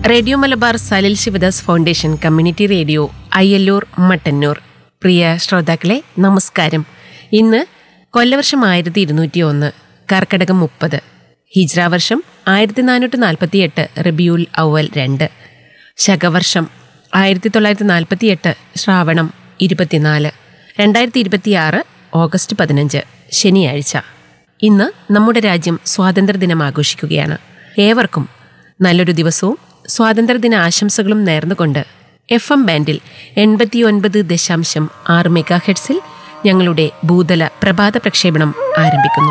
radio Malabar Salil Sivadas foundation community radio Ayyalloor Mattannur പ്രിയ ശ്രോതാക്കളെ നമസ്കാരം ഇന്ന് കൊല്ലവർഷം ആയിരത്തി ഇരുന്നൂറ്റി ഒന്ന് കർക്കടകം മുപ്പത് ഹിജ്ര വർഷം ആയിരത്തി നാനൂറ്റി നാൽപ്പത്തി എട്ട് റബിയുൽ ഔവൽ രണ്ട് ശകവർഷം ആയിരത്തി തൊള്ളായിരത്തി നാൽപ്പത്തി എട്ട് ശ്രാവണം ഇരുപത്തിനാല് രണ്ടായിരത്തി ഇരുപത്തിയാറ് ഓഗസ്റ്റ് പതിനഞ്ച് ശനിയാഴ്ച ഇന്ന് നമ്മുടെ രാജ്യം സ്വാതന്ത്ര്യദിനം ആഘോഷിക്കുകയാണ് ഏവർക്കും നല്ലൊരു ദിവസവും സ്വാതന്ത്ര്യദിന ആശംസകളും നേർന്നുകൊണ്ട് എഫ് എം ബാൻഡിൽ എൺപത്തിയൊൻപത് ദശാംശം ആറ് മെഗാ ഹെഡ്സിൽ ഞങ്ങളുടെ ഭൂതല പ്രഭാത പ്രക്ഷേപണം ആരംഭിക്കുന്നു